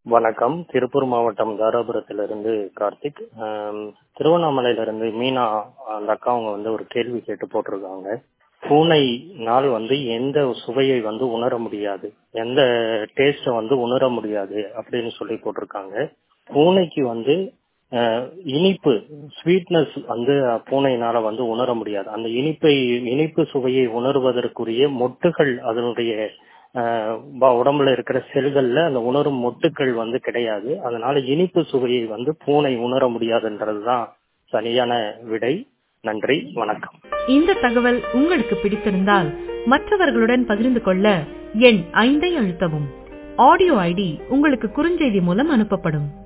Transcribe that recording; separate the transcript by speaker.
Speaker 1: வணக்கம் திருப்பூர் மாவட்டம் தாராபுரத்திலிருந்து கார்த்திக் ஆம், திருவண்ணாமலையிலிருந்து மீனா அந்த அக்கா அவங்க வந்து ஒரு கேள்வி கேட்டு போட்டிருக்காங்க பூனைனால் வந்து எந்த சுவையை வந்து உணர முடியாது எந்த டேஸ்ட்டை வந்து உணர முடியாது அப்படின்னு சொல்லி போட்டிருக்காங்க பூனைக்கு வந்து அஹ், இனிப்பு ஸ்வீட்னஸ் வந்து பூனையினால வந்து உணர முடியாது அந்த இனிப்பை இனிப்பு சுவையை உணர்வதற்குரிய மொட்டுகள் அதனுடைய அஹ், ப- உடம்புல இருக்கிற செல்கள்ல அந்த உணரும் மொட்டுக்கள் வந்து கிடையாது அதனால இனிப்பு சுவையை வந்து பூனை உணர முடியாதுன்றதுதான் சரியான விடை நன்றி வணக்கம்
Speaker 2: இந்த தகவல் உங்களுக்கு பிடித்திருந்தால் மற்றவர்களுடன் பகிர்ந்து கொள்ள எண் ஐந்தை அழுத்தவும் ஆடியோ ஐடி உங்களுக்கு குறுஞ்செய்தி மூலம் அனுப்பப்படும்